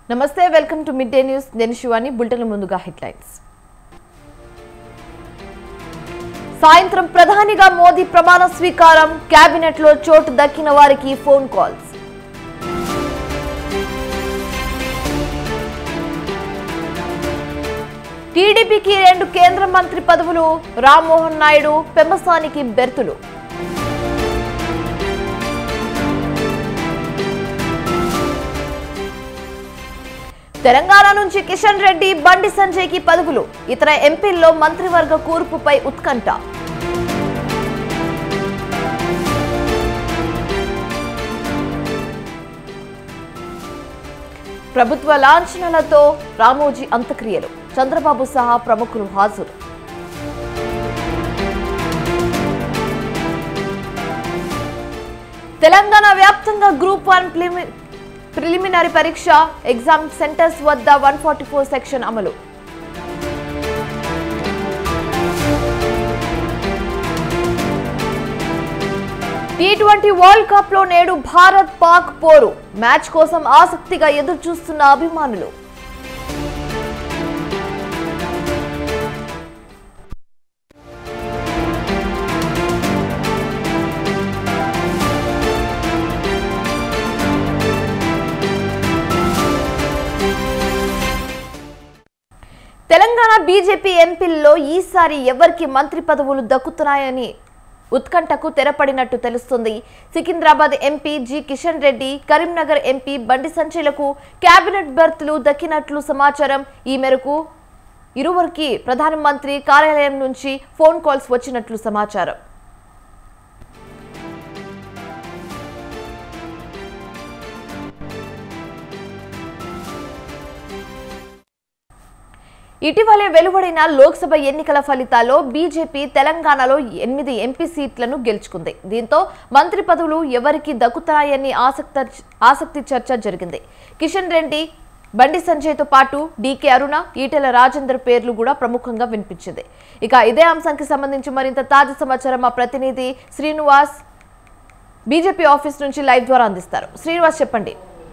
నమస్తే welcome to mid day news నేను Shivani bulletin ముందుగా హెడ్లైన్స్ సాయంత్రం ప్రధానిగా మోదీ ప్రమాణ స్వీకారం కేబినెట్ లో చోటు దక్కిన వారికి ఫోన్ కాల్స్ టీడీపీకి రెండు కేంద్ర మంత్రి పదవులు రామ్మోహన్ నాయుడు పెమ్మసానికి బెర్తులు తెలంగాణ నుంచి కిషన్ రెడ్డి బండి సంజయ్కి పదవులు ఇతర ఎంపీల్లో మంత్రివర్గ కూర్పుపై ఉత్కంఠ ప్రభుత్వ లాంఛనాలతో రామోజీ అంత్యక్రియలు చంద్రబాబు సహా ప్రముఖులు హాజరు తెలంగాణ వ్యాప్తంగా గ్రూప్ వన్ ప్రిలిమి- ప్రిలిమినరీ పరీక్ష ఎగ్జామ్ సెంటర్స్ వద్ద వన్ ఫార్టీ ఫోర్ సెక్షన్ అమలు టీ ట్వంటీ వరల్డ్ కప్ లో నేడు భారత్ పాక్ పోరు మ్యాచ్ కోసం ఆసక్తిగా ఎదురు చూస్తున్న అభిమానులు తెలంగాణ బీజేపీ ఎంపీల్లో ఈసారి ఎవరికి మంత్రి పదవులు దక్కుతున్నాయని ఉత్కంఠకు తెరపడినట్టు తెలుస్తుంది Secunderabad MP G Kishan Reddy Karimnagar MP Bandi సంచయ్లకు కేబినెట్ బెర్త్లు దక్కినట్లు సమాచారం ఈ మేరకు ఇరువురికి ప్రధానమంత్రి కార్యాలయం నుంచి ఫోన్ కాల్స్ వచ్చినట్లు సమాచారం ఇటీవలే వెలువడిన లోక్సభ ఎన్నికల ఫలితాల్లో బీజేపీ తెలంగాణలో ఎనిమిది ఎంపీ సీట్లను గెలుచుకుంది దీంతో మంత్రి పదవులు ఎవరికి దక్కుతాయని ఆసక్త ఆసక్తి చర్చ జరిగింది కిషన్ రెడ్డి బండి సంజయ్తో పాటు డీకే అరుణ ఈటెల రాజేందర్ పేర్లు కూడా ప్రముఖంగా వినిపించింది ఇక ఇదే అంశానికి సంబంధించి మరింత తాజా సమాచారం మా ప్రతినిధి శ్రీనివాస్ బీజేపీ ఆఫీస్ నుంచి లైవ్ ద్వారా అందిస్తారు శ్రీనివాస్ చెప్పండి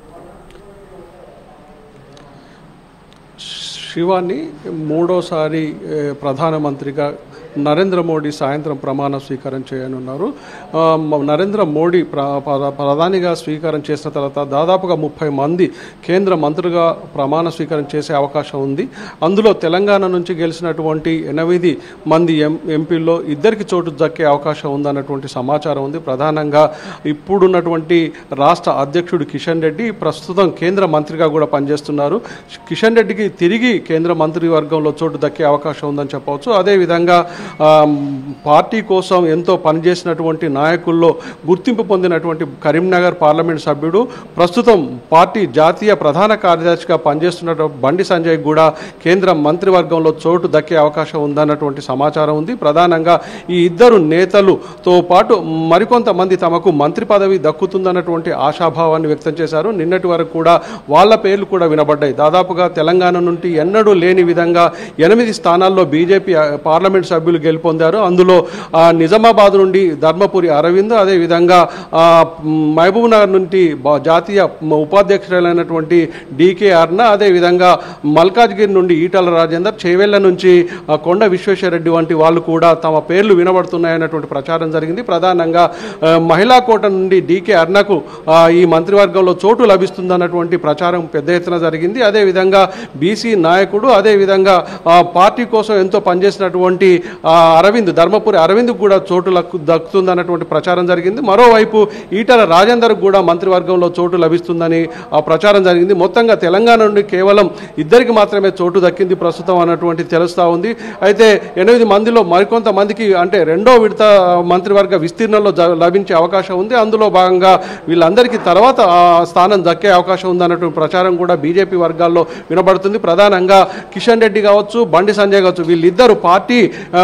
శివాన్ని మూడోసారి ఏ, ప్రధానమంత్రిగా నరేంద్ర మోడీ సాయంత్రం ప్రమాణ స్వీకారం చేయనున్నారు ఆ, మ- నరేంద్ర మోడీ ప్ర ప్ర- ప్రధానిగా స్వీకారం చేసిన తర్వాత దాదాపుగా ముప్పై మంది కేంద్ర మంత్రులుగా ప్రమాణ స్వీకారం చేసే అవకాశం ఉంది అందులో తెలంగాణ నుంచి గెలిచినటువంటి ఎనిమిది మంది ఎం ఎంపీల్లో ఇద్దరికి చోటు దక్కే అవకాశం ఉందన్నటువంటి సమాచారం ఉంది ప్రధానంగా ఇప్పుడున్నటువంటి రాష్ట్ర అధ్యక్షుడు కిషన్ రెడ్డి ప్రస్తుతం కేంద్ర మంత్రిగా కూడా పనిచేస్తున్నారు కిషన్ రెడ్డికి తిరిగి కేంద్ర మంత్రివర్గంలో చోటు దక్కే అవకాశం ఉందని చెప్పవచ్చు అదేవిధంగా ఆ, పార్టీ కోసం ఎంతో పనిచేసినటువంటి నాయకుల్లో గుర్తింపు పొందినటువంటి కరీంనగర్ పార్లమెంట్ సభ్యుడు ప్రస్తుతం పార్టీ జాతీయ ప్రధాన కార్యదర్శిగా పనిచేస్తున్న బండి సంజయ్ కూడా కేంద్ర మంత్రివర్గంలో చోటు దక్కే అవకాశం ఉందన్నటువంటి సమాచారం ఉంది ప్రధానంగా ఈ ఇద్దరు నేతలుతో పాటు మరికొంతమంది తమకు మంత్రి పదవి దక్కుతుందన్నటువంటి ఆశాభావాన్ని వ్యక్తం చేశారు నిన్నటి వరకు కూడా వాళ్ళ పేర్లు కూడా వినబడ్డాయి దాదాపుగా తెలంగాణ నుండి ఎన్నడూ లేని విధంగా ఎనిమిది స్థానాల్లో బీజేపీ పార్లమెంట్ సభ్యులు గెలుపొందారు అందులో ఆ, నిజామాబాద్ నుండి ధర్మపురి అరవింద్ అదేవిధంగా ఆ, మహబూబ్ నగర్ నుండి బా- జాతీయ ఉపాధ్యక్షులైనటువంటి డీకే అర్ణ అదేవిధంగా మల్కాజ్గిరి నుండి ఈటల రాజేందర్ చేవెళ్ల నుంచి ఆ, కొండ విశ్వేశ్వరరెడ్డి వంటి వాళ్ళు కూడా తమ పేర్లు వినబడుతున్నాయన్నటువంటి ప్రచారం జరిగింది ప్రధానంగా ఆ, మహిళా కోట నుండి డీకే అర్ణకు ఆ, ఈ మంత్రివర్గంలో చోటు లభిస్తుందన్నటువంటి ప్రచారం పెద్ద ఎత్తున జరిగింది అదేవిధంగా బీసీ నాయకుడు అదేవిధంగా ఆ, పార్టీ కోసం ఎంతో పనిచేసినటువంటి ఆ, అరవింద్ ధర్మపురి అరవింద్ కూడా చోటు లక్కు- దక్కుతుందన్నటువంటి ప్రచారం జరిగింది మరోవైపు ఈటల రాజేందర్ కూడా మంత్రివర్గంలో చోటు లభిస్తుందని ఆ ప్రచారం జరిగింది మొత్తంగా తెలంగాణ నుండి కేవలం ఇద్దరికి మాత్రమే చోటు దక్కింది ప్రస్తుతం అన్నటువంటి తెలుస్తా ఉంది అయితే ఎనిమిది మందిలో మరికొంతమందికి అంటే రెండో విడత మంత్రివర్గ విస్తీర్ణంలో జ- లభించే అవకాశం ఉంది అందులో భాగంగా వీళ్ళందరికీ తర్వాత ఆ స్థానం దక్కే అవకాశం ఉందన్నటువంటి ప్రచారం కూడా బీజేపీ వర్గాల్లో వినబడుతుంది ప్రధానంగా కిషన్ రెడ్డి కావచ్చు బండి సంజయ్ కావచ్చు వీళ్ళిద్దరు పార్టీ ఆ,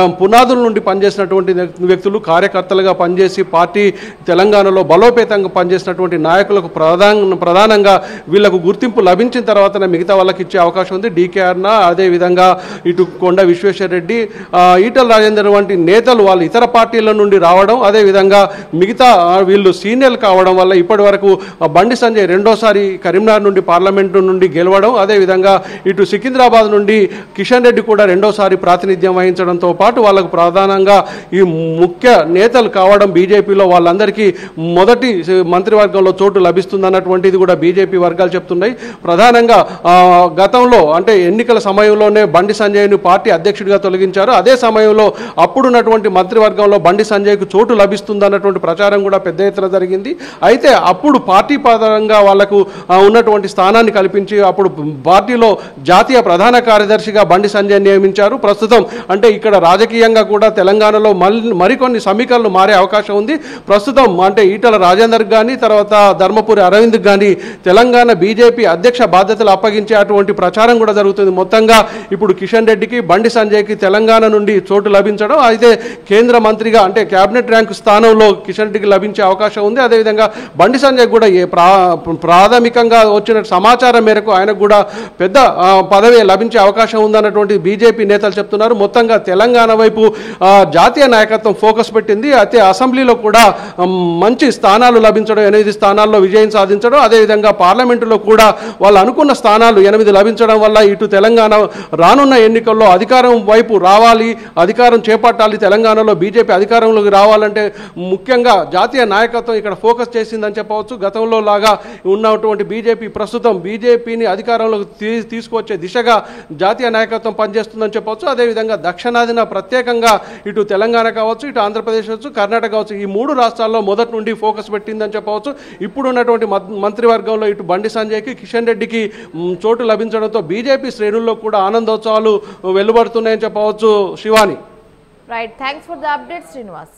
పునాదుల నుండి పనిచేసినటువంటి వ్యక్తులు కార్యకర్తలుగా పనిచేసి పార్టీ తెలంగాణలో బలోపేతంగా పనిచేసినటువంటి నాయకులకు ప్రధాన ప్రధానంగా వీళ్ళకు గుర్తింపు లభించిన తర్వాతనే మిగతా వాళ్ళకి ఇచ్చే అవకాశం ఉంది డీకేఆర్న అదేవిధంగా ఇటు కొండ విశ్వేశ్వర రెడ్డి ఆ, ఈటల రాజేందర్ వంటి నేతలు వాళ్ళు ఇతర పార్టీల నుండి రావడం అదేవిధంగా మిగతా ఆ, వీళ్ళు సీనియర్లు కావడం వల్ల ఇప్పటి వరకు ఆ, బండి సంజయ్ రెండోసారి కరీంనగర్ నుండి పార్లమెంటు నుండి గెలవడం అదేవిధంగా ఇటు సికింద్రాబాద్ నుండి కిషన్ రెడ్డి కూడా రెండోసారి ప్రాతినిధ్యం వహించడంతో పాటు వాళ్ళకు ప్రధానంగా ఈ ముఖ్య నేతలు కావడం బీజేపీలో వాళ్ళందరికీ మొదటి మంత్రివర్గంలో చోటు లభిస్తుందన్నటువంటిది కూడా బీజేపీ వర్గాలు చెప్తున్నాయి ప్రధానంగా ఆ, గతంలో అంటే ఎన్నికల సమయంలోనే బండి సంజయ్ను పార్టీ అధ్యక్షుడిగా తొలగించారు అదే సమయంలో అప్పుడున్నటువంటి మంత్రివర్గంలో బండి సంజయ్కు చోటు లభిస్తుందన్నటువంటి ప్రచారం కూడా పెద్ద ఎత్తున జరిగింది అయితే అప్పుడు పార్టీ పరంగా వాళ్లకు ఆ, ఉన్నటువంటి స్థానాన్ని కల్పించి అప్పుడు పార్టీలో జాతీయ ప్రధాన కార్యదర్శిగా బండి సంజయ్ నియమించారు ప్రస్తుతం అంటే ఇక్కడ రాజకీయంగా కూడా తెలంగాణలో మల్- మరికొన్ని సమీకరణలు మారే అవకాశం ఉంది ప్రస్తుతం అంటే ఈటల రాజేందర్ కానీ తర్వాత ధర్మపురి అరవింద్ కానీ తెలంగాణ బీజేపీ అధ్యక్ష బాధ్యతలు అప్పగించే అటువంటి ప్రచారం కూడా జరుగుతుంది మొత్తంగా ఇప్పుడు కిషన్ రెడ్డికి బండి సంజయ్కి తెలంగాణ నుండి చోటు లభించడం అయితే కేంద్ర మంత్రిగా అంటే కేబినెట్ ర్యాంకు స్థానంలో కిషన్ రెడ్డికి లభించే అవకాశం ఉంది అదేవిధంగా బండి సంజయ్ కూడా ఏ ప్రా ప్రాథమికంగా వచ్చిన సమాచారం మేరకు ఆయనకు కూడా పెద్ద ఆ, పదవి లభించే అవకాశం ఉందన్నటువంటి బీజేపీ నేతలు చెప్తున్నారు మొత్తంగా తెలంగాణ వైపు ఆ, జాతీయ నాయకత్వం ఫోకస్ పెట్టింది అయితే అసెంబ్లీలో కూడా ఉమ్, మంచి స్థానాలు లభించడం ఎనిమిది స్థానాల్లో విజయం సాధించడం అదేవిధంగా పార్లమెంటులో కూడా వాళ్ళు అనుకున్న స్థానాలు ఎనిమిది లభించడం వల్ల ఇటు తెలంగాణ రానున్న ఎన్నికల్లో అధికారం వైపు రావాలి అధికారం చేపట్టాలి తెలంగాణలో బీజేపీ అధికారంలోకి రావాలంటే ముఖ్యంగా జాతీయ నాయకత్వం ఇక్కడ ఫోకస్ చేసిందని చెప్పవచ్చు గతంలో లాగా ఉన్నటువంటి బీజేపీ ప్రస్తుతం బీజేపీని అధికారంలోకి తీ తీసుకువచ్చే దిశగా జాతీయ నాయకత్వం పనిచేస్తుందని చెప్పవచ్చు అదేవిధంగా దక్షిణాదిన ప్రత్యేకంగా ఇటు తెలంగాణ కావచ్చు ఇటు ఆంధ్రప్రదేశ్ కావచ్చు కర్ణాటక కావచ్చు ఈ మూడు రాష్ట్రాల్లో మొదటి నుండి ఫోకస్ పెట్టిందని చెప్పవచ్చు ఇప్పుడు ఉన్నటువంటి మం- మంత్రివర్గంలో ఇటు బండి సంజయ్కి కిషన్ రెడ్డికి మ్, చోటు లభించడంతో బీజేపీ శ్రేణుల్లో కూడా ఆనందోత్సవాలు వెలువడుతున్నాయని చెప్పవచ్చు Shivani right thanks for the update Srinivas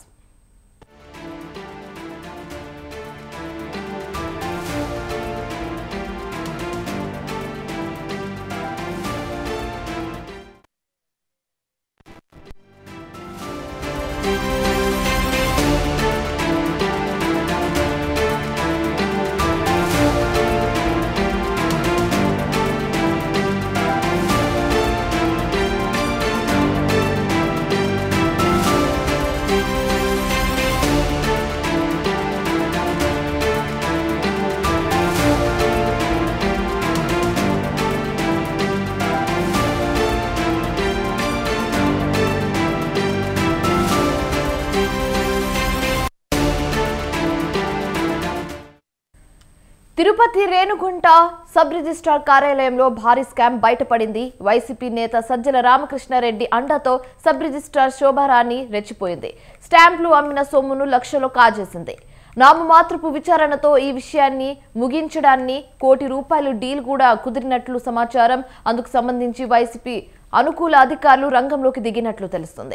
Tirupati Renigunta sub registrar కార్యాలయంలో భారీ స్కామ్ బయటపడింది వైసీపీ నేత సజ్జల రామకృష్ణారెడ్డి అండతో సబ్ రిజిస్ట్రార్ శోభారాణి రెచ్చిపోయింది స్టాంపులు అమ్మిన సొమ్మును లక్షలో కాజేసింది నామమాత్రపు విచారణతో ఈ విషయాన్ని ముగించడాన్ని కోటి రూపాయలు డీల్ కూడా కుదిరినట్లు సమాచారం అందుకు సంబంధించి వైసీపీ అనుకూల అధికారులు రంగంలోకి దిగినట్లు తెలుస్తుంది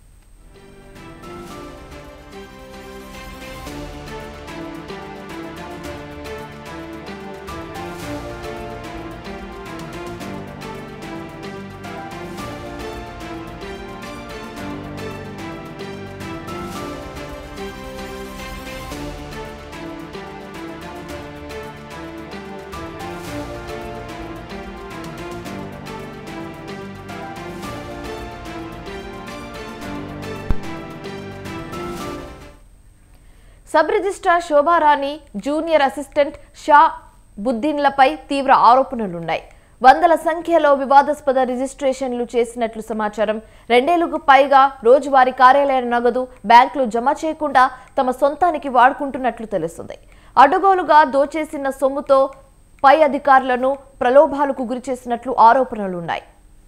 sub registrar Shobharani junior assistant షా బుద్దీన్లపై తీవ్ర ఆరోపణలున్నాయి వందల సంఖ్యలో వివాదాస్పద రిజిస్ట్రేషన్లు చేసినట్లు సమాచారం రెండేళ్లకు పైగా రోజువారీ కార్యాలయ నగదు బ్యాంకులు జమ చేయకుండా తమ సొంతానికి వాడుకుంటున్నట్లు తెలుస్తుంది అడ్డగోలుగా దోచేసిన సొమ్ముతో పై అధికారులను ప్రలోభాలకు గురిచేసినట్లు ఆరోపణలున్నాయి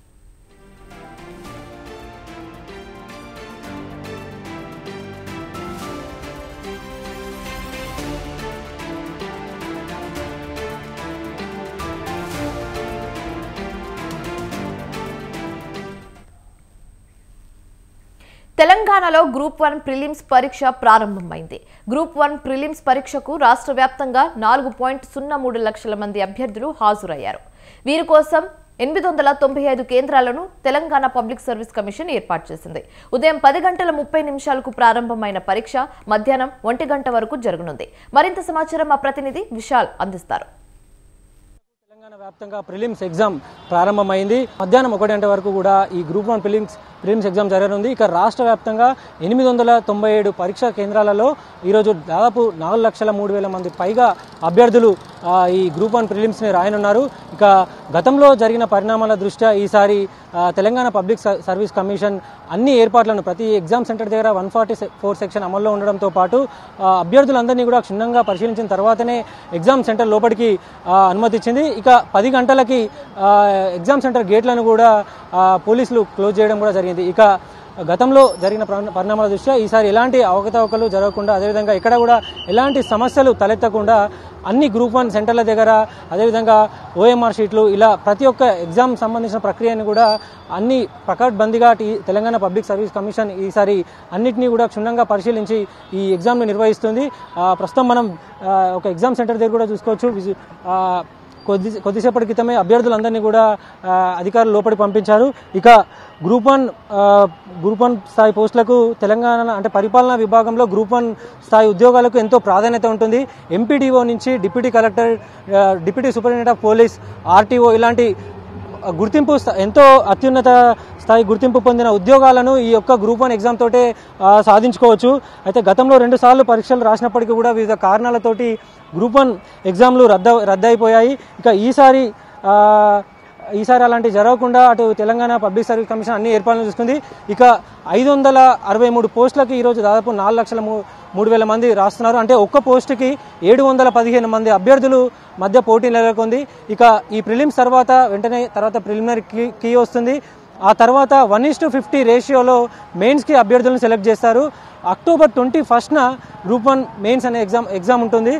తెలంగాణలో గ్రూప్ వన్ ప్రిలిమ్స్ పరీక్ష ప్రారంభమైంది గ్రూప్ వన్ ప్రిలిమ్స్ పరీక్షకు రాష్ట్ర వ్యాప్తంగా నాలుగు పాయింట్ సున్నా మూడు లక్షల మంది అభ్యర్థులు హాజరయ్యారు వీరి కోసం ఎనిమిది వందల తొంభై ఐదు కేంద్రాలను తెలంగాణ పబ్లిక్ సర్వీస్ కమిషన్ ఏర్పాటు చేసింది ఉదయం పది గంటల ముప్పై నిమిషాలకు ప్రారంభమైన పరీక్ష మధ్యాహ్నం ఒంటి గంట వరకు జరగనుంది మరింత సమాచారం మా ప్రతినిధి విశాల్ అందిస్తారు తెలంగాణ వ్యాప్తంగా ప్రిలిమ్స్ ఎగ్జామ్ ప్రారంభమైంది మధ్యాహ్నం ఒకటి గంట వరకు కూడా ఈ group one prelims prelims exam జరగనుంది ఇక రాష్ట్ర వ్యాప్తంగా ఎనిమిది వందల తొంభై ఏడు పరీక్షా కేంద్రాలలో ఈరోజు దాదాపు నాలుగు లక్షల మూడు వేల మంది పైగా అభ్యర్థులు ఆ, ఈ గ్రూప్ వన్ ప్రిలిమ్స్ని రాయనున్నారు ఇక గతంలో జరిగిన పరిణామాల దృష్ట్యా ఈసారి ఆ, Telangana public ser- service commission అన్ని ఏర్పాట్లను ప్రతి ఎగ్జామ్ సెంటర్ దగ్గర వన్ ఫార్టీ ఫోర్ సెక్షన్ అమల్లో ఉండడంతో పాటు ఆ, అభ్యర్థులందరినీ కూడా క్షుణ్ణంగా పరిశీలించిన తర్వాతనే ఎగ్జామ్ సెంటర్ లోపలికి ఆ, అనుమతిచ్చింది ఇక పది గంటలకి ఆ, ఎగ్జామ్ సెంటర్ గేట్లను కూడా ఆ, పోలీసులు క్లోజ్ చేయడం కూడా జరిగింది ఇక గతంలో జరిగిన పరిణ- పరిణామాల దృష్ట్యా ఈసారి ఎలాంటి అవకతవకలు జరగకుండా అదేవిధంగా ఇక్కడ కూడా ఎలాంటి సమస్యలు తలెత్తకుండా అన్ని గ్రూప్ వన్ సెంటర్ల దగ్గర అదేవిధంగా ఓఎంఆర్ షీట్లు ఇలా ప్రతి ఒక్క ఎగ్జామ్ సంబంధించిన ప్రక్రియను కూడా అన్ని పకడ్బందీగా T Telangana public service commission ఈసారి అన్నిటినీ కూడా క్షుణ్ణంగా పరిశీలించి ఈ ఎగ్జామ్ను నిర్వహిస్తుంది ఆ, ప్రస్తుతం మనం ఆ, ఒక ఎగ్జామ్ సెంటర్ దగ్గర కూడా చూసుకోవచ్చు విజు- ఆ, కొద్ది కొద్దిసేపటి క్రితమే అభ్యర్థులందరినీ కూడా ఆ, అధికారులు లోపలికి పంపించారు ఇక గ్రూప్ వన్ ఆ, గ్రూప్ వన్ స్థాయి పోస్టులకు తెలంగాణ అంటే పరిపాలనా విభాగంలో గ్రూప్ వన్ స్థాయి ఉద్యోగాలకు ఎంతో ప్రాధాన్యత ఉంటుంది ఎంపీడీఓ నుంచి డిప్యూటీ కలెక్టర్ ఆ, deputy superintendent of police RTO ఇలాంటి గుర్తింపు స్థా- ఎంతో అత్యున్నత స్థాయి గుర్తింపు పొందిన ఉద్యోగాలను ఈ యొక్క గ్రూప్ వన్ ఎగ్జామ్ తోటే ఆ, సాధించుకోవచ్చు అయితే గతంలో రెండు సార్లు పరీక్షలు రాసినప్పటికీ కూడా వివిధ కారణాలతోటి గ్రూప్ వన్ ఎగ్జామ్లు రద్ద రద్దయిపోయాయి ఇక ఈసారి ఆ, ఈసారి అలాంటి జరగకుండా అటు తెలంగాణ పబ్లిక్ సర్వీస్ కమిషన్ అన్ని ఏర్పాట్లు చూసుకుంది ఇక ఐదు వందల అరవై మూడు పోస్టులకి ఈరోజు దాదాపు నాలుగు లక్షల మూ- మూడు వేల మంది రాస్తున్నారు అంటే ఒక్క పోస్టుకి ఏడు వందల పదిహేను మంది అభ్యర్థులు మధ్య పోటీ నెలకొంది ఇక ఈ ప్రిలిమ్స్ తర్వాత వెంటనే తర్వాత ప్రిలిమినరీ కీ కీ వస్తుంది ఆ తర్వాత వన్ ఇస్ టు ఫిఫ్టీ రేషియోలో మెయిన్స్కి అభ్యర్థులను సెలెక్ట్ చేస్తారు అక్టోబర్ ట్వంటీ ఫస్ట్న గ్రూప్ వన్ మెయిన్స్ అనే ఎగ్జామ్ ఎగ్జామ్ ఉంటుంది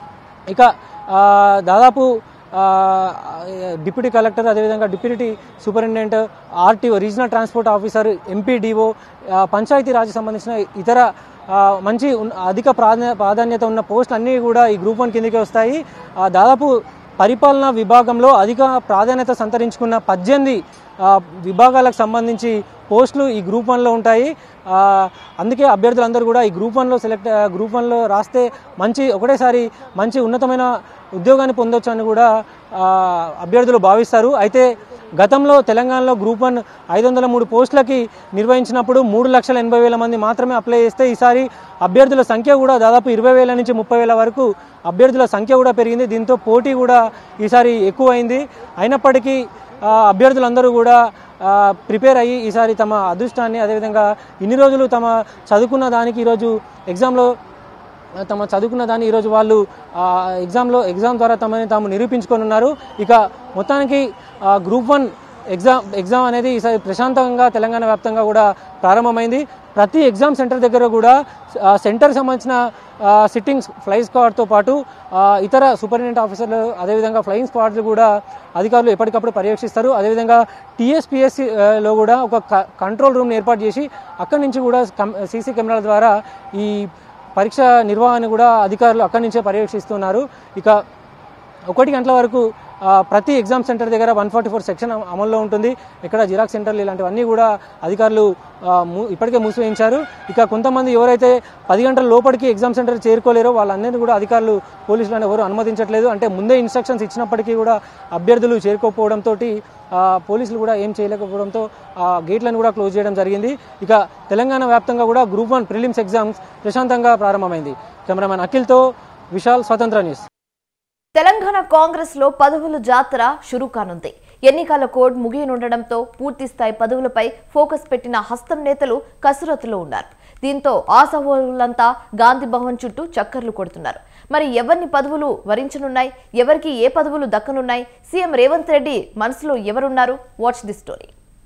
ఇక ఆ, దాదాపు ఆ, డిప్యూటీ కలెక్టర్ అదేవిధంగా deputy superintendent RTO regional transport officer MPDO panchayati raj సంబంధించిన ఇతర ఆ, మంచి ఉన్- అధిక ప్రాధాన్య ప్రాధాన్యత ఉన్న పోస్టులు అన్నీ కూడా ఈ గ్రూప్ వన్ కిందకి వస్తాయి ఆ, దాదాపు పరిపాలనా విభాగంలో అధిక ప్రాధాన్యత సంతరించుకున్న పద్దెనిమిది ఆ, విభాగాలకు సంబంధించి పోస్టులు ఈ గ్రూప్ వన్లో ఉంటాయి ఆ, అందుకే అభ్యర్థులందరూ కూడా ఈ గ్రూప్ వన్లో సెలెక్ట్ గ్రూప్ వన్లో రాస్తే మంచి ఒకటేసారి మంచి ఉన్నతమైన ఉద్యోగాన్ని పొందొచ్చు అని కూడా ఆ, అభ్యర్థులు భావిస్తారు అయితే గతంలో తెలంగాణలో గ్రూప్ వన్ ఐదు వందల మూడు పోస్టులకి నిర్వహించినప్పుడు మూడు లక్షల ఎనభై వేల మంది మాత్రమే అప్లై చేస్తే ఈసారి అభ్యర్థుల సంఖ్య కూడా దాదాపు ఇరవై వేల నుంచి ముప్పై వేల వరకు అభ్యర్థుల సంఖ్య కూడా పెరిగింది దీంతో పోటీ కూడా ఈసారి ఎక్కువైంది అయినప్పటికీ ఆ, అభ్యర్థులందరూ కూడా ఆ, ప్రిపేర్ అయ్యి ఈసారి తమ అదృష్టాన్ని అదేవిధంగా ఇన్ని రోజులు తమ చదువుకున్న దానికి ఈరోజు ఎగ్జామ్లో తమ చదువుకున్న దాన్ని ఈరోజు వాళ్ళు ఆ, ఎగ్జామ్లో ఎగ్జామ్ ద్వారా తమని తాము నిరూపించుకొని ఉన్నారు ఇక మొత్తానికి ఆ, గ్రూప్ వన్ ఎగ్జామ్ ఎగ్జామ్ అనేది ఈసారి ప్రశాంతంగా తెలంగాణ వ్యాప్తంగా కూడా ప్రారంభమైంది ప్రతి ఎగ్జామ్ సెంటర్ దగ్గర కూడా ఆ, సెంటర్కి సంబంధించిన ఆ, సిట్టింగ్స్ ఫ్లై స్క్వాడ్తో పాటు ఆ, ఇతర సూపరింటెండెంట్ ఆఫీసర్లు అదేవిధంగా ఫ్లయింగ్ స్క్వాడ్లు కూడా అధికారులు ఎప్పటికప్పుడు పర్యవేక్షిస్తారు అదేవిధంగా టీఎస్పీఎస్సీ లో కూడా ఒక క- కంట్రోల్ రూమ్ని ఏర్పాటు చేసి అక్కడి నుంచి కూడా కం- సీసీ కెమెరాల ద్వారా ఈ పరీక్ష నిర్వహణ కూడా అధికారులు అక్కడి నుంచే పర్యవేక్షిస్తున్నారు ఇక ఒకటి గంటల వరకు ఆ, ప్రతి ఎగ్జామ్ సెంటర్ దగ్గర వన్ ఫార్టీ ఫోర్ సెక్షన్ అమల్లో ఉంటుంది ఇక్కడ జిరాక్స్ సెంటర్లు ఇలాంటివన్నీ కూడా అధికారులు ఆ, ము- ఇప్పటికే మూసివేయించారు ఇక కొంతమంది ఎవరైతే పది గంటల లోపలికి ఎగ్జామ్ సెంటర్ చేరుకోలేరో వాళ్ళందరినీ కూడా అధికారులు పోలీసులను ఎవరు అనుమతించట్లేదు అంటే ముందే ఇన్స్ట్రక్షన్స్ ఇచ్చినప్పటికీ కూడా అభ్యర్థులు చేరుకోకపోవడంతో పోలీసులు కూడా ఏం చేయలేకపోవడంతో ఆ గేట్లను కూడా క్లోజ్ చేయడం జరిగింది ఇక తెలంగాణ వ్యాప్తంగా కూడా గ్రూప్ వన్ ప్రిలిమ్స్ ఎగ్జామ్స్ ప్రశాంతంగా ప్రారంభమైంది కెమెరామెన్ అఖిల్తో విశాల్ స్వతంత్ర న్యూస్ తెలంగాణ కాంగ్రెస్ లో పదవుల జాతర షురూ కానుంది ఎన్నికల కోడ్ ముగియనుండడంతో పూర్తి స్థాయి పదవులపై ఫోకస్ పెట్టిన హస్తం నేతలు కసరత్తులో ఉన్నారు దీంతో ఆశాహోలంతా గాంధీ భవన్ చుట్టూ చక్కర్లు కొడుతున్నారు మరి ఎవరిని పదవులు వరించనున్నాయి ఎవరికి ఏ పదవులు దక్కనున్నాయి సీఎం రేవంత్ రెడ్డి మనసులో ఎవరున్నారు watch the story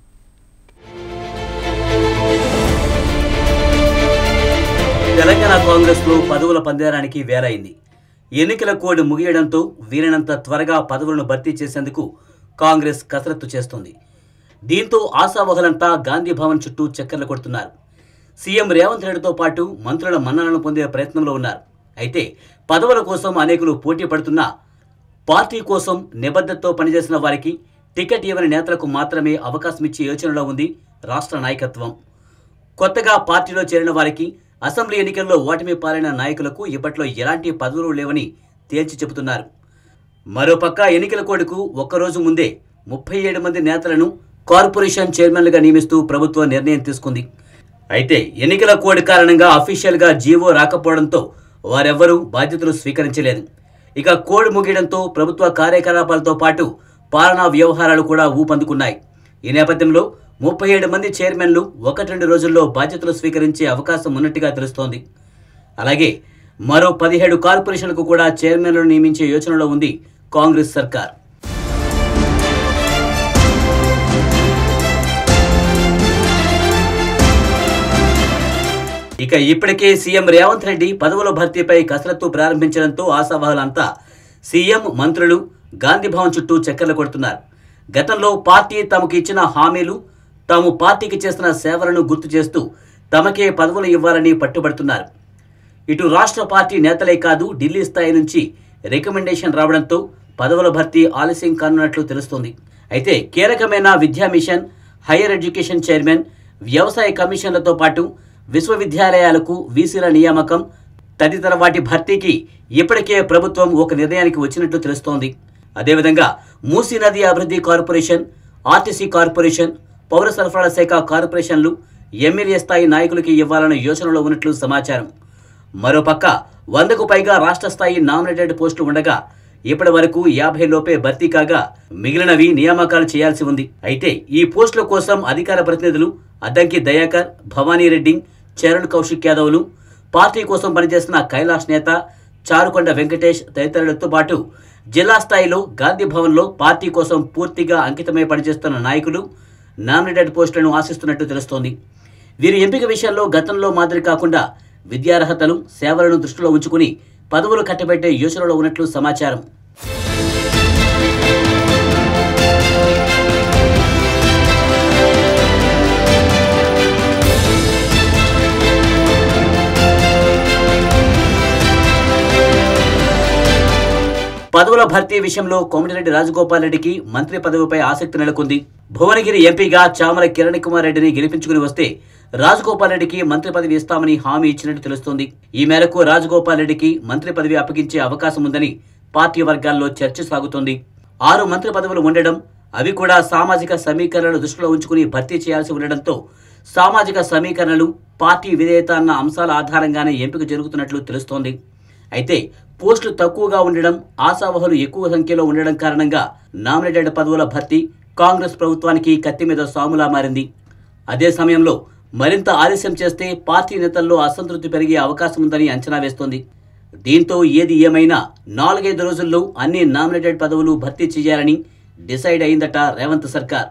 Telangana Congress లో పదవుల పందేరానికి వేరైంది ఎన్నికల కోడ్ ముగియడంతో వీలైనంత త్వరగా పదవులను భర్తీ చేసేందుకు కాంగ్రెస్ కసరత్తు చేస్తోంది దీంతో ఆశావహులంతా గాంధీ భవన్ చుట్టూ చక్కర్లు కొడుతున్నారు సీఎం రేవంత్ రెడ్డితో పాటు మంత్రుల మన్ననలను పొందే ప్రయత్నంలో ఉన్నారు అయితే పదవుల కోసం అనేకులు పోటీ పడుతున్నా పార్టీ కోసం నిబద్ధతతో పనిచేసిన వారికి టికెట్ ఇవ్వని నేతలకు మాత్రమే అవకాశం ఇచ్చే యోచనలో ఉంది రాష్ట్ర నాయకత్వం కొత్తగా పార్టీలో చేరిన వారికి అసెంబ్లీ ఎన్నికల్లో ఓటమి పాలైన నాయకులకు ఇప్పట్లో ఎలాంటి పదవులు లేవని తేల్చి చెబుతున్నారు మరోపక్క ఎన్నికల కోడ్కు ఒక్కరోజు ముందే ముప్పై ఏడు మంది నేతలను కార్పొరేషన్ చైర్మన్లుగా నియమిస్తూ ప్రభుత్వం నిర్ణయం తీసుకుంది అయితే ఎన్నికల కోడ్ కారణంగా అఫీషియల్గా జీవో రాకపోవడంతో వారెవ్వరూ బాధ్యతలు స్వీకరించలేదు ఇక కోడ్ ముగియడంతో ప్రభుత్వ కార్యకలాపాలతో పాటు పాలనా వ్యవహారాలు కూడా ఊపందుకున్నాయి ఈ నేపథ్యంలో ముప్పై ఏడు మంది చైర్మన్లు ఒకటి రెండు రోజుల్లో బాధ్యతలు స్వీకరించే అవకాశం ఉన్నట్టుగా తెలుస్తోంది అలాగే మరో పదిహేడు కార్పొరేషన్లకు కూడా చైర్మన్లను నియమించే యోచనలో ఉంది కాంగ్రెస్ సర్కార్ ఇక ఇప్పటికే సీఎం రేవంత్ రెడ్డి పదవుల భర్తీపై కసరత్తు ప్రారంభించడంతో ఆశావాహులంతా సీఎం మంత్రులు గాంధీ భవన్ చుట్టూ చక్కర్లు కొడుతున్నారు గతంలో పార్టీ తమకు ఇచ్చిన హామీలు తాము పార్టీకి చేసిన సేవలను గుర్తు చేస్తూ తమకే పదవులు ఇవ్వాలని పట్టుబడుతున్నారు ఇటు రాష్ట్ర పార్టీ నేతలే కాదు ఢిల్లీ స్థాయి నుంచి రికమెండేషన్ రావడంతో పదవుల భర్తీ ఆలస్యం కానున్నట్లు తెలుస్తోంది అయితే కీలకమైన విద్యా మిషన్ హైయర్ ఎడ్యుకేషన్ చైర్మన్ వ్యవసాయ కమిషన్లతో పాటు విశ్వవిద్యాలయాలకు వీసీల నియామకం తదితర వాటి భర్తీకి ఇప్పటికే ప్రభుత్వం ఒక నిర్ణయానికి వచ్చినట్లు తెలుస్తోంది అదేవిధంగా మూసీ నది అభివృద్ధి కార్పొరేషన్ ఆర్టీసీ కార్పొరేషన్ పౌర సరఫరాల శాఖ కార్పొరేషన్లు ఎమ్మెల్యే స్థాయి నాయకులకి ఇవ్వాలన్న యోచనలో ఉన్నట్లు సమాచారం మరోపక్క వందకు పైగా రాష్ట్ర స్థాయి నామినేటెడ్ పోస్టులు ఉండగా ఇప్పటి వరకు యాభై లోపే భర్తీ కాగా మిగిలినవి నియామకాలు చేయాల్సి ఉంది అయితే ఈ పోస్టుల కోసం అధికార ప్రతినిధులు అద్దంకి దయాకర్ భవానీ రెడ్డి చరణ్ కౌశిక్ యాదవ్లు పార్టీ కోసం పనిచేస్తున్న కైలాష్ నేత చారుకొండ వెంకటేష్ తదితరులతో పాటు జిల్లా స్థాయిలో గాంధీ భవన్లో పార్టీ కోసం పూర్తిగా అంకితమై పనిచేస్తున్న నాయకులు నామినేటెడ్ పోస్టులను ఆశిస్తున్నట్టు తెలుస్తోంది వీరి ఎంపిక విషయంలో గతంలో మాదిరి కాకుండా విద్యార్హతలు సేవలను దృష్టిలో ఉంచుకుని పదవులు కట్టబెట్టే యోచనలో ఉన్నట్లు సమాచారం పదవుల భర్తీ విషయంలో కోమటిరెడ్డి రాజగోపాల్ రెడ్డికి మంత్రి పదవిపై ఆసక్తి నెలకొంది భువనగిరి ఎంపీగా చామల కిరణ్ కుమార్ రెడ్డిని గెలిపించుకుని వస్తే రాజగోపాల్ రెడ్డికి మంత్రి పదవి ఇస్తామని హామీ ఇచ్చినట్టు తెలుస్తోంది ఈ మేరకు రాజగోపాల్ రెడ్డికి మంత్రి పదవి అప్పగించే అవకాశం ఉందని పార్టీ వర్గాల్లో చర్చ సాగుతోంది ఆరు మంత్రి పదవులు ఉండడం అవి కూడా సామాజిక సమీకరణలు దృష్టిలో ఉంచుకుని భర్తీ చేయాల్సి ఉండడంతో సామాజిక సమీకరణలు పార్టీ విధేయత అన్న అంశాల ఆధారంగానే ఎంపిక జరుగుతున్నట్లు తెలుస్తోంది అయితే పోస్టులు తక్కువగా ఉండడం ఆశావహులు ఎక్కువ సంఖ్యలో ఉండడం కారణంగా నామినేటెడ్ పదవుల భర్తీ కాంగ్రెస్ ప్రభుత్వానికి కత్తి మీద సాములా మారింది అదే సమయంలో మరింత ఆలస్యం చేస్తే పార్టీ నేతల్లో అసంతృప్తి పెరిగే అవకాశం ఉందని అంచనా వేస్తోంది దీంతో ఏది ఏమైనా నాలుగైదు రోజుల్లో అన్ని నామినేటెడ్ పదవులు భర్తీ చేయాలని డిసైడ్ అయిందట రేవంత్ సర్కార్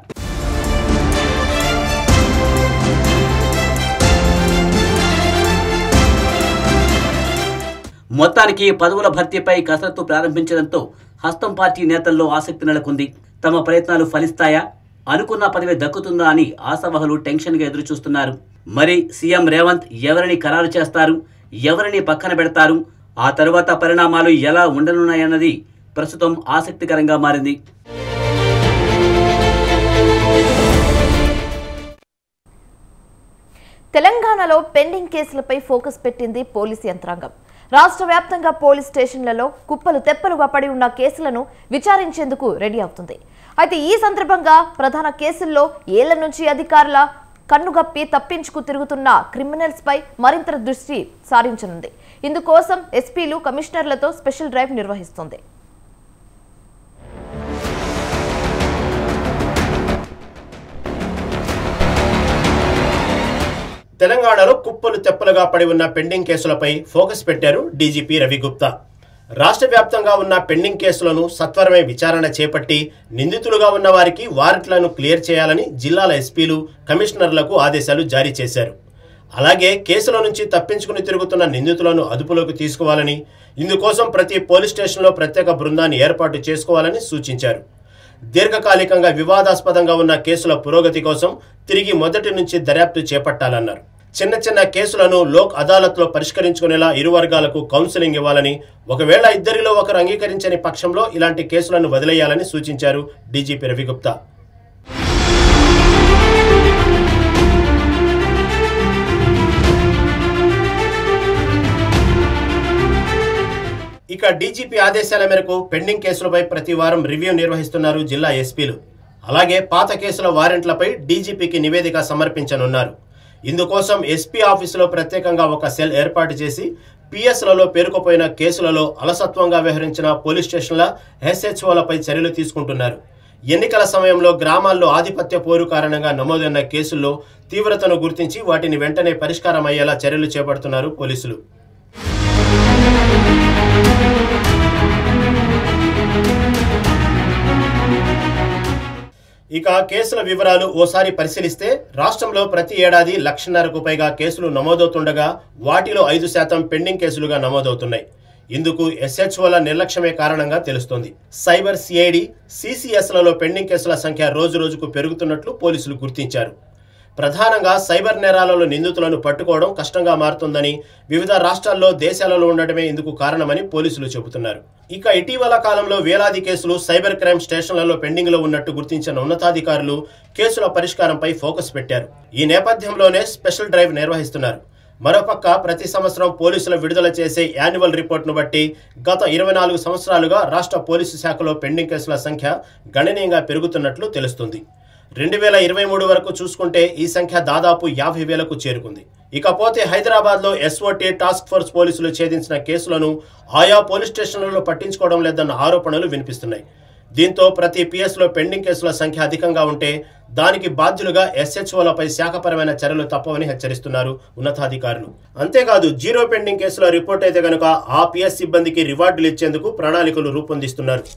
మొత్తానికి పదవుల భర్తీపై కసరత్తు ప్రారంభించడంతో హస్తం పార్టీ నేతల్లో ఆసక్తి నెలకొంది తమ ప్రయత్నాలు ఫలిస్తాయా అనుకున్న పదవి దక్కుతుందా అని ఆశావహులు టెన్షన్గా ఎదురుచూస్తున్నారు మరి సీఎం రేవంత్ ఎవరిని ఖరారు చేస్తారు ఎవరిని పక్కన పెడతారు ఆ తరువాత పరిణామాలు ఎలా ఉండనున్నాయన్నది ప్రస్తుతం ఆసక్తికరంగా మారింది తెలంగాణలో పెండింగ్ కేసులపై ఫోకస్ పెట్టింది పోలీస్ యంత్రాంగం రాష్ట్ర వ్యాప్తంగా పోలీస్ స్టేషన్లలో కుప్పలు తెప్పలుగా పడి ఉన్న కేసులను విచారించేందుకు రెడీ అవుతుంది అయితే ఈ సందర్భంగా ప్రధాన కేసుల్లో ఏళ్ల నుంచి అధికారుల కన్నుగప్పి తప్పించుకు తిరుగుతున్న క్రిమినల్స్ పై మరింత దృష్టి సారించనుంది ఇందుకోసం ఎస్పీలు కమిషనర్లతో స్పెషల్ డ్రైవ్ నిర్వహిస్తుంది తెలంగాణలో కుప్పలు తెప్పలుగా పడి ఉన్న పెండింగ్ కేసులపై ఫోకస్ పెట్టారు డీజీపీ రవిగుప్తా రాష్ట్ర వ్యాప్తంగా ఉన్న పెండింగ్ కేసులను సత్వరమే విచారణ చేపట్టి నిందితులుగా ఉన్న వారికి వారెంట్లను క్లియర్ చేయాలని జిల్లాల ఎస్పీలు కమిషనర్లకు ఆదేశాలు జారీ చేశారు అలాగే కేసుల నుంచి తప్పించుకుని తిరుగుతున్న నిందితులను అదుపులోకి తీసుకోవాలని ఇందుకోసం ప్రతి పోలీస్ స్టేషన్లో ప్రత్యేక బృందాన్ని ఏర్పాటు చేసుకోవాలని సూచించారు దీర్ఘకాలికంగా వివాదాస్పదంగా ఉన్న కేసుల పురోగతి కోసం తిరిగి మొదటి నుంచి దర్యాప్తు చేపట్టాలన్నారు చిన్న చిన్న కేసులను లోక్ అదాలత్లో పరిష్కరించుకునేలా ఇరు వర్గాలకు కౌన్సిలింగ్ ఇవ్వాలని ఒకవేళ ఇద్దరిలో ఒకరు అంగీకరించని పక్షంలో ఇలాంటి కేసులను వదిలేయాలని సూచించారు డీజీపీ రవిగుప్తా ఇక డీజీపీ ఆదేశాల మేరకు పెండింగ్ కేసులపై ప్రతి వారం రివ్యూ నిర్వహిస్తున్నారు జిల్లా ఎస్పీలు అలాగే పాత కేసుల వారెంట్లపై డీజీపీకి నివేదిక సమర్పించనున్నారు ఇందుకోసం ఎస్పీ ఆఫీసులో ప్రత్యేకంగా ఒక సెల్ ఏర్పాటు చేసి పిఎస్లలో పేరుకుపోయిన కేసులలో అలసత్వంగా వ్యవహరించిన పోలీస్ స్టేషన్ల ఎస్హెచ్ఓలపై చర్యలు తీసుకుంటున్నారు ఎన్నికల సమయంలో గ్రామాల్లో ఆధిపత్య పోరు కారణంగా నమోదైన కేసుల్లో తీవ్రతను గుర్తించి వాటిని వెంటనే పరిష్కారం అయ్యేలా చర్యలు చేపడుతున్నారు పోలీసులు ఇక కేసుల వివరాలు ఓసారి పరిశీలిస్తే రాష్ట్రంలో ప్రతి ఏడాది లక్షన్నరకు పైగా కేసులు నమోదవుతుండగా వాటిలో ఐదు శాతం పెండింగ్ కేసులుగా నమోదవుతున్నాయి ఇందుకు ఎస్హెచ్ఓల నిర్లక్ష్యమే కారణంగా తెలుస్తోంది సైబర్ సిఐడి సిసిఎస్లలో పెండింగ్ కేసుల సంఖ్య రోజు రోజుకు పెరుగుతున్నట్లు పోలీసులు గుర్తించారు ప్రధానంగా సైబర్ నేరాలలో నిందితులను పట్టుకోవడం కష్టంగా మారుతుందని వివిధ రాష్ట్రాల్లో దేశాలలో ఉండటమే ఇందుకు కారణమని పోలీసులు చెబుతున్నారు ఇక ఇటీవల కాలంలో వేలాది కేసులు సైబర్ క్రైమ్ స్టేషన్లలో పెండింగ్లో ఉన్నట్టు గుర్తించిన ఉన్నతాధికారులు కేసుల పరిష్కారంపై ఫోకస్ పెట్టారు ఈ నేపథ్యంలోనే స్పెషల్ డ్రైవ్ నిర్వహిస్తున్నారు మరోపక్క ప్రతి సంవత్సరం పోలీసులు విడుదల చేసే యాన్యువల్ రిపోర్ట్ను బట్టి గత ఇరవై నాలుగు సంవత్సరాలుగా రాష్ట్ర పోలీసు శాఖలో పెండింగ్ కేసుల సంఖ్య గణనీయంగా పెరుగుతున్నట్లు తెలుస్తుంది రెండు వేల ఇరవై మూడు వరకు చూసుకుంటే ఈ సంఖ్య దాదాపు యాభై వేలకు చేరుకుంది ఇకపోతే హైదరాబాద్లో ఎస్ఓటీ టాస్క్ ఫోర్స్ పోలీసులు ఛేదించిన కేసులను ఆయా పోలీస్ స్టేషన్లలో పట్టించుకోవడం లేదన్న ఆరోపణలు వినిపిస్తున్నాయి దీంతో ప్రతి పిఎస్లో పెండింగ్ కేసుల సంఖ్య అధికంగా ఉంటే దానికి బాధ్యులుగా ఎస్హెచ్ఓలపై శాఖపరమైన చర్యలు తప్పవని హెచ్చరిస్తున్నారు ఉన్నతాధికారులు అంతేకాదు జీరో పెండింగ్ కేసుల రిపోర్ట్ అయితే గనుక ఆ పిఎస్ సిబ్బందికి రివార్డులు ఇచ్చేందుకు ప్రణాళికలు రూపొందిస్తున్నారు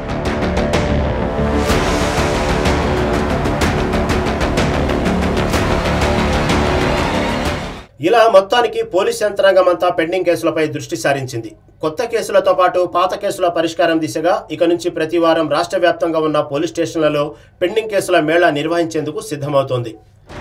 ఇలా మొత్తానికి పోలీస్ యంత్రాంగం అంతా పెండింగ్ కేసులపై దృష్టి సారించింది కొత్త కేసులతో పాటు పాత కేసుల పరిష్కారం దిశగా ఇక నుంచి ప్రతి వారం రాష్ట్ర వ్యాప్తంగా ఉన్న పోలీస్ స్టేషన్లలో పెండింగ్ కేసుల మేళా నిర్వహించేందుకు సిద్ధమవుతోంది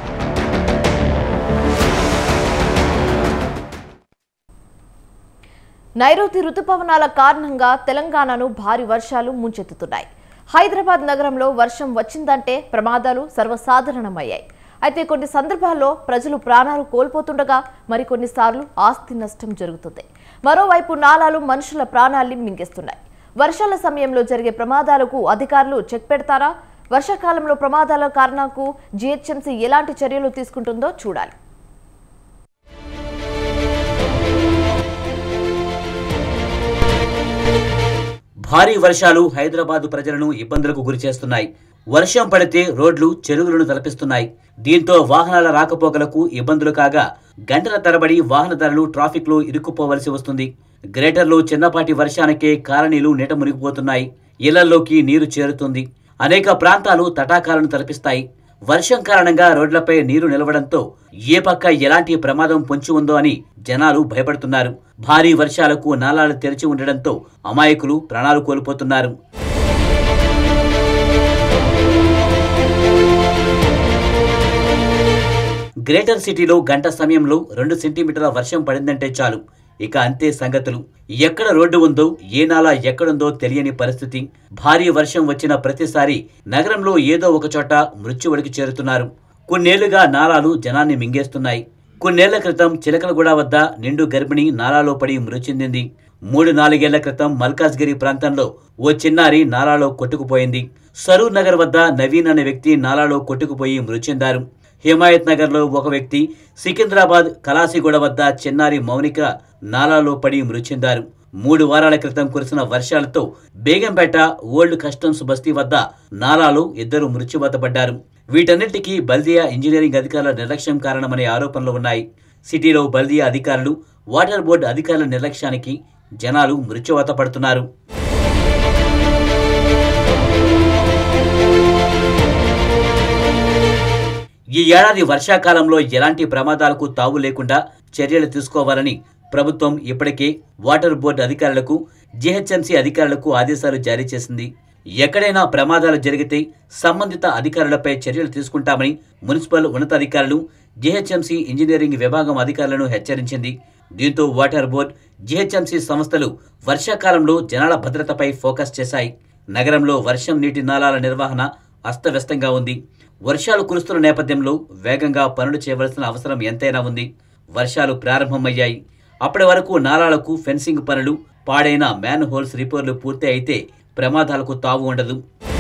నైరుతి రుతుపవనాల కారణంగా తెలంగాణను భారీ వర్షాలు ముంచెత్తుతున్నాయి హైదరాబాద్ నగరంలో వర్షం వచ్చిందంటే ప్రమాదాలు సర్వసాధారణమయ్యాయి అయితే కొన్ని సందర్భాల్లో ప్రజలు ప్రాణాలు కోల్పోతుండగా మరికొన్నిసార్లు ఆస్తి నష్టం జరుగుతుంది మరోవైపు నాలాలు మనుషుల ప్రాణాల్ని మింగేస్తున్నాయి వర్షాల సమయంలో జరిగే ప్రమాదాలకు అధికారులు చెక్ పెడతారా వర్షాకాలంలో ప్రమాదాల కారణాలకు జీహెచ్ఎంసీ ఎలాంటి చర్యలు తీసుకుంటుందో చూడాలి భారీ వర్షాలు హైదరాబాద్ ప్రజలను ఇబ్బందులకు గురిచేస్తున్నాయి వర్షం పడితే రోడ్లు చెరువులను తలపిస్తున్నాయి దీంతో వాహనాల రాకపోకలకు ఇబ్బందులు కాగా గంటల తరబడి వాహనదారులు ట్రాఫిక్లో ఇరుక్కుపోవలసి వస్తుంది గ్రేటర్లో చిన్నపాటి వర్షానికే కాలనీలు నీట మునిగిపోతున్నాయి ఇళ్లలోకి నీరు చేరుతుంది అనేక ప్రాంతాలు తటాకాలను తలపిస్తాయి వర్షం కారణంగా రోడ్లపై నీరు నిలవడంతో ఏ పక్క ఎలాంటి ప్రమాదం పొంచి ఉందో అని జనాలు భయపడుతున్నారు భారీ వర్షాలకు నాలాలు తెరిచి ఉండడంతో అమాయకులు ప్రాణాలు కోల్పోతున్నారు గ్రేటర్ సిటీలో గంట సమయంలో రెండు సెంటీమీటర్ల వర్షం పడిందంటే చాలు ఇక అంతే సంగతులు ఎక్కడ రోడ్డు ఉందో ఏ నాలా ఎక్కడుందో తెలియని పరిస్థితి భారీ వర్షం వచ్చిన ప్రతిసారి నగరంలో ఏదో ఒక చోట మృత్యువడికి చేరుతున్నారు కొన్నేళ్లుగా నాలాలు జనాన్ని మింగేస్తున్నాయి కొన్నేళ్ల క్రితం చిలకలగూడ వద్ద నిండు గర్భిణి నాలాలో పడి మృతి చెందింది మూడు నాలుగేళ్ల క్రితం మల్కాజ్గిరి ప్రాంతంలో ఓ చిన్నారి నాలాలో కొట్టుకుపోయింది సరూర్ నగర్ వద్ద నవీన్ అనే వ్యక్తి నాలాలో కొట్టుకుపోయి మృతి చెందారు హిమాయత్ నగర్లో ఒక వ్యక్తి సికింద్రాబాద్ కలాసిగూడ వద్ద చిన్నారి మౌనిక నాలాలో పడి మృతి చెందారు మూడు వారాల క్రితం కురిసిన వర్షాలతో బేగంపేట ఓల్డ్ కస్టమ్స్ బస్తీ వద్ద నాలాలో ఇద్దరు మృత్యువాత పడ్డారు వీటన్నిటికీ బల్దియా ఇంజనీరింగ్ అధికారుల నిర్లక్ష్యం కారణమనే ఆరోపణలు ఉన్నాయి సిటీలో బల్దియా అధికారులు వాటర్ బోర్డు అధికారుల నిర్లక్ష్యానికి జనాలు మృత్యువాత పడుతున్నారు ఈ ఏడాది వర్షాకాలంలో ఎలాంటి ప్రమాదాలకు తావు లేకుండా చర్యలు తీసుకోవాలని ప్రభుత్వం ఇప్పటికే వాటర్ బోర్డు అధికారులకు జీహెచ్ఎంసీ అధికారులకు ఆదేశాలు జారీ చేసింది ఎక్కడైనా ప్రమాదాలు జరిగితే సంబంధిత అధికారులపై చర్యలు తీసుకుంటామని మున్సిపల్ ఉన్నతాధికారులు జీహెచ్ఎంసీ ఇంజనీరింగ్ విభాగం అధికారులను హెచ్చరించింది దీంతో వాటర్ బోర్డ్ జీహెచ్ఎంసీ సంస్థలు వర్షాకాలంలో జనాల భద్రతపై ఫోకస్ చేశాయి నగరంలో వర్షం నీటి నాలాల నిర్వహణ అస్తవ్యస్తంగా ఉంది వర్షాలు కురుస్తున్న నేపథ్యంలో వేగంగా పనులు చేయవలసిన అవసరం ఎంతైనా ఉంది వర్షాలు ప్రారంభమయ్యాయి అప్పటి వరకు నాలాలకు ఫెన్సింగ్ పనులు పాడైన మ్యాన్ హోల్స్ రిపేర్లు పూర్తి అయితే ప్రమాదాలకు తావు ఉండదు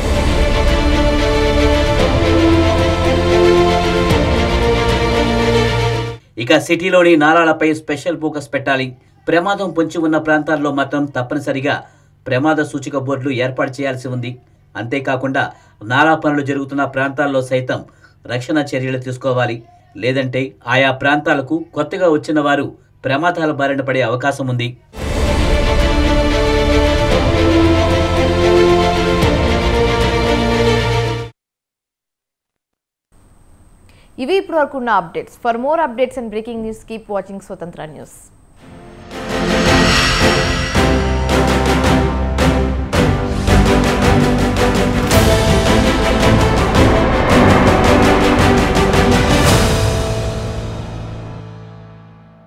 ఇక సిటీలోని నాలాలపై స్పెషల్ ఫోకస్ పెట్టాలి ప్రమాదం పొంచి ఉన్న ప్రాంతాల్లో మాత్రం తప్పనిసరిగా ప్రమాద సూచిక బోర్డులు ఏర్పాటు చేయాల్సి ఉంది అంతేకాకుండా నాలా పనులు జరుగుతున్న ప్రాంతాల్లో సైతం రక్షణ చర్యలు తీసుకోవాలి లేదంటే ఆయా ప్రాంతాలకు కొత్తగా వచ్చిన వారు ప్రమాదాల బారిన పడే అవకాశం ఉంది ఇవి ఇప్పటివరకు ఉన్న updates for more updates and breaking news keep watching Swatantra news